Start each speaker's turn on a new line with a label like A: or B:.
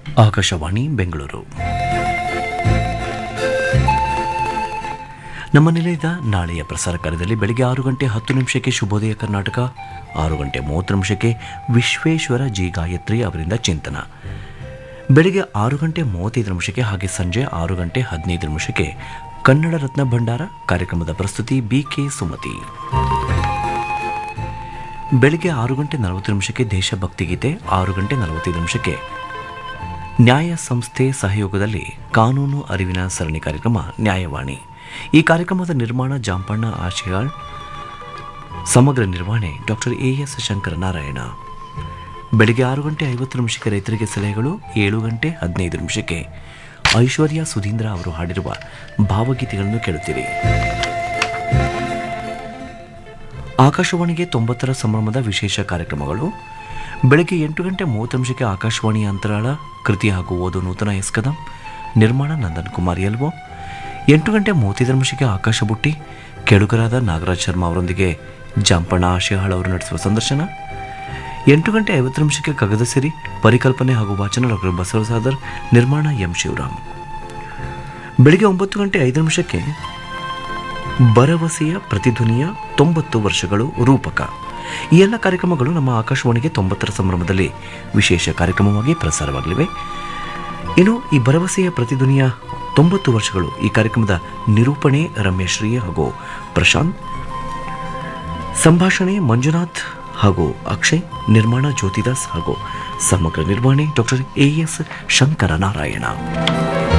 A: ಆಕಾಶವಾಣಿ ಬೆಂಗಳೂರು ನಮ್ಮ ನಿಲಯದ ನಾಳೆಯ ಪ್ರಸಾರ ಕಾರ್ಯದಲ್ಲಿ ಬೆಳಗ್ಗೆ ಆರು ಗಂಟೆ ಹತ್ತು ನಿಮಿಷಕ್ಕೆ ಶುಭೋದಯ ಕರ್ನಾಟಕ ಆರು ಗಂಟೆ ಮೂವತ್ತು ನಿಮಿಷಕ್ಕೆ ವಿಶ್ವೇಶ್ವರ ಜಿ ಗಾಯತ್ರಿ ಅವರಿಂದ ಚಿಂತನ ಬೆಳಗ್ಗೆ ಆರು ಗಂಟೆ ಮೂವತ್ತೈದು ನಿಮಿಷಕ್ಕೆ ಹಾಗೆ ಸಂಜೆ ಆರು ಗಂಟೆ ಹದಿನೈದು ನಿಮಿಷಕ್ಕೆ ಕನ್ನಡ ರತ್ನ ಭಂಡಾರ ಕಾರ್ಯಕ್ರಮದ ಪ್ರಸ್ತುತಿ ಬಿಕೆ ಸುಮತಿ ಬೆಳಗ್ಗೆ ಆರು ಗಂಟೆ ನಲವತ್ತು ನಿಮಿಷಕ್ಕೆ ದೇಶಭಕ್ತಿ ಗೀತೆ ಆರು ಗಂಟೆ ನಲವತ್ತೈದು ನಿಮಿಷಕ್ಕೆ ನ್ಯಾಯ ಸಂಸ್ಥೆ ಸಹಯೋಗದಲ್ಲಿ ಕಾನೂನು ಅರಿವಿನ ಸರಣಿ ಕಾರ್ಯಕ್ರಮ ನ್ಯಾಯವಾಣಿ ಈ ಕಾರ್ಯಕ್ರಮದ ನಿರ್ಮಾಣ ಜಾಂಪಣ್ಣ ಆಶಿಯಾಳ್ ಸಮಗ್ರ ನಿರ್ವಹಣೆ ಡಾಕ್ಟರ್ ಎ ಎಸ್ ಶಂಕರನಾರಾಯಣ ಬೆಳಿಗ್ಗೆ ಆರು ಗಂಟೆ ಐವತ್ತು ನಿಮಿಷಕ್ಕೆ ರೈತರಿಗೆ ಸಲಹೆಗಳು ಏಳು ಗಂಟೆ ಹದಿನೈದು ನಿಮಿಷಕ್ಕೆ ಐಶ್ವರ್ಯ ಸುಧೀಂದ್ರ ಅವರು ಹಾಡಿರುವ ಭಾವಗೀತೆಗಳನ್ನು ಕೇಳುತ್ತೀರಿ ಆಕಾಶವಾಣಿಗೆ ತೊಂಬತ್ತರ ಸಂಭ್ರಮದ ವಿಶೇಷ ಕಾರ್ಯಕ್ರಮಗಳು ಬೆಳಗ್ಗೆ ಎಂಟು ಗಂಟೆ ಮೂವತ್ತು ನಿಮಿಷಕ್ಕೆ ಆಕಾಶವಾಣಿ ಅಂತರಾಳ ಕೃತಿ ಹಾಗೂ ಓದು ನೂತನ ಎಸ್ ಕದಂ ನಿರ್ಮಾಣ ನಂದನ್ ಕುಮಾರ್ ಎಲ್ವೋ ಎಂಟು ಗಂಟೆ ಮೂವತ್ತೈದು ನಿಮಿಷಕ್ಕೆ ಆಕಾಶ ಬುಟ್ಟಿ ಕೆಡುಗರಾದ ನಾಗರಾಜ್ ಶರ್ಮಾ ಅವರೊಂದಿಗೆ ಜಾಂಪಣ್ಣ ಆಶಿಹಾಳ್ ಅವರು ನಡೆಸುವ ಸಂದರ್ಶನ ಎಂಟು ಗಂಟೆ ಐವತ್ತು ನಿಮಿಷಕ್ಕೆ ಕಗದ ಸಿರಿ ಪರಿಕಲ್ಪನೆ ಹಾಗೂ ವಾಚನ ಡಾಕ್ಟರ್ ಬಸವಸಾದರ್ ನಿರ್ಮಾಣ ಎಂ ಶಿವರಾಮ್ ಬೆಳಿಗ್ಗೆ ಒಂಬತ್ತು ಗಂಟೆ ಐದು ನಿಮಿಷಕ್ಕೆ ಭರವಸೆಯ ಪ್ರತಿಧ್ವನಿಯ ತೊಂಬತ್ತು ವರ್ಷಗಳು ರೂಪಕ ಈ ಎಲ್ಲ ಕಾರ್ಯಕ್ರಮಗಳು ನಮ್ಮ ಆಕಾಶವಾಣಿಗೆ ತೊಂಬತ್ತರ ಸಂಭ್ರಮದಲ್ಲಿ ವಿಶೇಷ ಕಾರ್ಯಕ್ರಮವಾಗಿ ಪ್ರಸಾರವಾಗಲಿವೆ ಇನ್ನು ಈ ಭರವಸೆಯ ಪ್ರತಿಧ್ವನಿಯ ತೊಂಬತ್ತು ವರ್ಷಗಳು ಈ ಕಾರ್ಯಕ್ರಮದ ನಿರೂಪಣೆ ರಮ್ಯಶ್ರೀ ಹಾಗೂ ಪ್ರಶಾಂತ್ ಸಂಭಾಷಣೆ ಮಂಜುನಾಥ್ ಹಾಗೂ ಅಕ್ಷಯ್ ನಿರ್ಮಾಣ ಜ್ಯೋತಿದಾಸ್ ಹಾಗೂ ಸಮಗ್ರ ನಿರ್ವಹಣೆ ಡಾಕ್ಟರ್ ಎ ಎಸ್ ಶಂಕರನಾರಾಯಣ